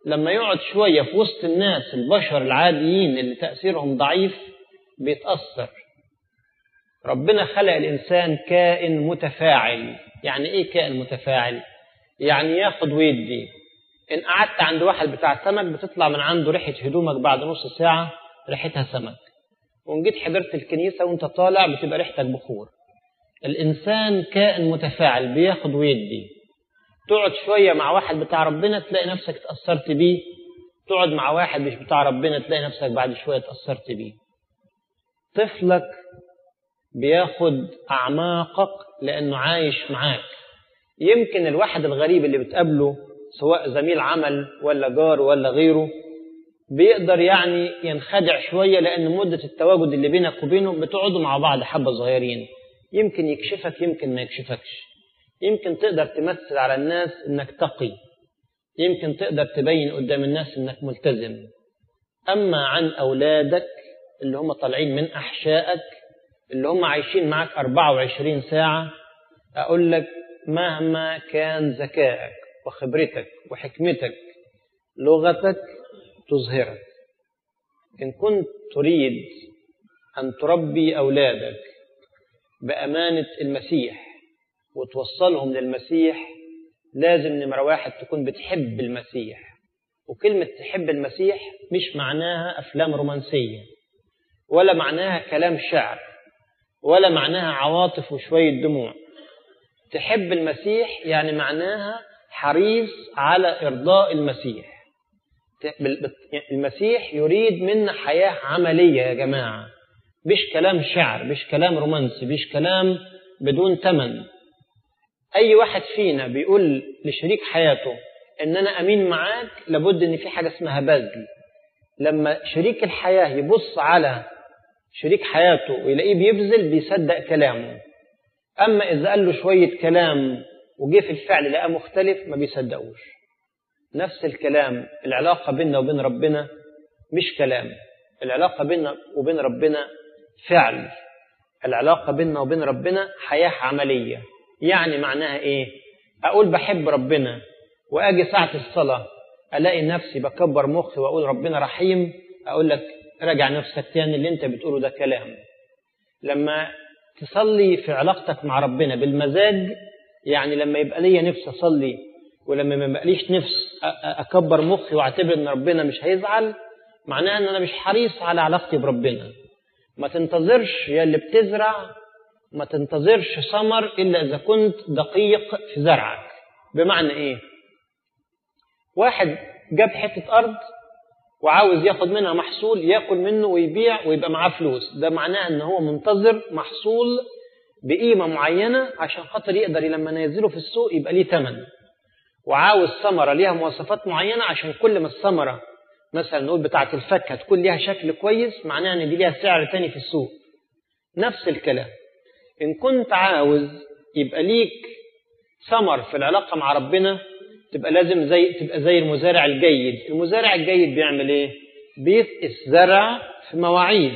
لما يقعد شوية في وسط الناس البشر العاديين اللي تأثيرهم ضعيف بيتأثر ربنا خلق الإنسان كائن متفاعل يعني إيه كائن متفاعل؟ يعني ياخد ويدي إن قعدت عند واحد بتاع سمك بتطلع من عنده ريحة هدومك بعد نص ساعة ريحتها سمك وإن جيت حضرت الكنيسة وأنت طالع بتبقى ريحتك بخور الإنسان كائن متفاعل بياخد ويدي تقعد شوية مع واحد بتاع ربنا تلاقي نفسك اتأثرت بيه تقعد مع واحد مش بتاع ربنا تلاقي نفسك بعد شوية اتأثرت بيه طفلك بياخد أعماقك لأنه عايش معاك يمكن الواحد الغريب اللي بتقابله سواء زميل عمل ولا جار ولا غيره بيقدر يعني ينخدع شوية لأن مدة التواجد اللي بينك وبينه بتقعدوا مع بعض حبة صغيرين يمكن يكشفك يمكن ما يكشفكش يمكن تقدر تمثل على الناس انك تقي يمكن تقدر تبين قدام الناس انك ملتزم اما عن اولادك اللي هم طالعين من احشائك اللي هم عايشين معاك 24 ساعة اقول لك مهما كان ذكائك وخبرتك وحكمتك لغتك تظهرك ان كنت تريد ان تربي اولادك بامانه المسيح وتوصلهم للمسيح لازم نمرة واحد تكون بتحب المسيح وكلمة تحب المسيح مش معناها أفلام رومانسية ولا معناها كلام شعر ولا معناها عواطف وشوية دموع تحب المسيح يعني معناها حريص على إرضاء المسيح المسيح يريد منا حياة عملية يا جماعة مش كلام شعر مش كلام رومانسي مش كلام بدون ثمن أي واحد فينا بيقول لشريك حياته إن أنا أمين معاك لابد إن في حاجة اسمها بذل لما شريك الحياة يبص على شريك حياته ويلاقيه بيبذل بيصدق كلامه أما إذا قال له شوية كلام وجه في الفعل لقاه مختلف ما بيصدقوش نفس الكلام العلاقة بيننا وبين ربنا مش كلام العلاقة بيننا وبين ربنا فعل العلاقة بيننا وبين ربنا حياة عملية يعني معناها ايه اقول بحب ربنا واجي ساعة الصلاة الاقي نفسي بكبر مخي واقول ربنا رحيم اقول لك راجع نفسك تاني اللي انت بتقوله ده كلام لما تصلي في علاقتك مع ربنا بالمزاج يعني لما يبقى ليا نفس اصلي ولما ما يبقاليش نفس اكبر مخي واعتبر ان ربنا مش هيزعل معناها ان انا مش حريص على علاقتي بربنا ما تنتظرش يا اللي بتزرع ما تنتظرش ثمر إلا إذا كنت دقيق في زرعك بمعنى إيه واحد جاب حتة أرض وعاوز ياخد منها محصول ياكل منه ويبيع ويبقى معاه فلوس ده معناه ان هو منتظر محصول بقيمة معينة عشان خاطر يقدر لما ينزله في السوق يبقى ليه ثمن وعاوز ثمرة ليها مواصفات معينة عشان كل ما الثمرة مثلا نقول بتاعة الفاكهة تكون ليها شكل كويس معناها ان دي ليها سعر تاني في السوق نفس الكلام إن كنت عاوز يبقى ليك ثمر في العلاقة مع ربنا تبقى لازم زي تبقى زي المزارع الجيد، المزارع الجيد بيعمل إيه؟ بيسقي الزرع في مواعيد.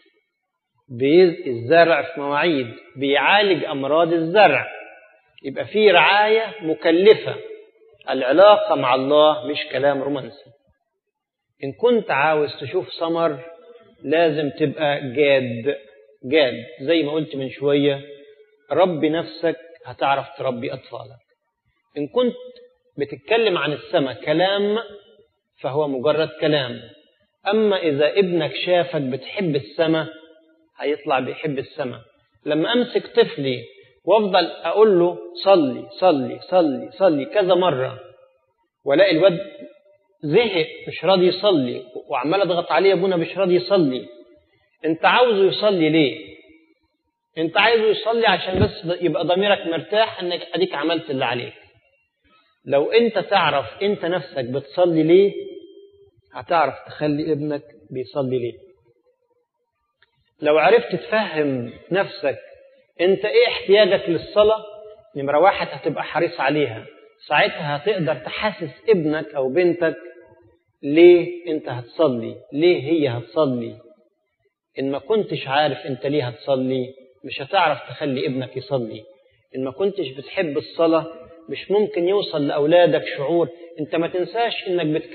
بيسقي الزرع في مواعيد، بيعالج أمراض الزرع. يبقى في رعاية مكلفة. العلاقة مع الله مش كلام رومانسي. إن كنت عاوز تشوف ثمر لازم تبقى جاد جاد زي ما قلت من شوية ربي نفسك هتعرف تربي أطفالك إن كنت بتتكلم عن السماء كلام فهو مجرد كلام أما إذا ابنك شافك بتحب السماء هيطلع بيحب السماء لما أمسك طفلي وأفضل أقول له صلي صلي صلي صلي كذا مرة ولاقي الواد زهق مش راضي يصلي وعمال اضغط عليه ابونا مش راضي يصلي انت عاوزه يصلي ليه انت عايزه يصلي عشان بس يبقى ضميرك مرتاح انك اديك عملت اللي عليك لو انت تعرف انت نفسك بتصلي ليه هتعرف تخلي ابنك بيصلي ليه لو عرفت تفهم نفسك انت ايه احتياجك للصلاة نمرة واحد هتبقى حريص عليها ساعتها هتقدر تحسس ابنك او بنتك ليه انت هتصلي ليه هي هتصلي ان ما كنتش عارف انت ليه هتصلي مش هتعرف تخلي ابنك يصلي ان ما كنتش بتحب الصلاة مش ممكن يوصل لأولادك شعور انت ما تنساش انك بتك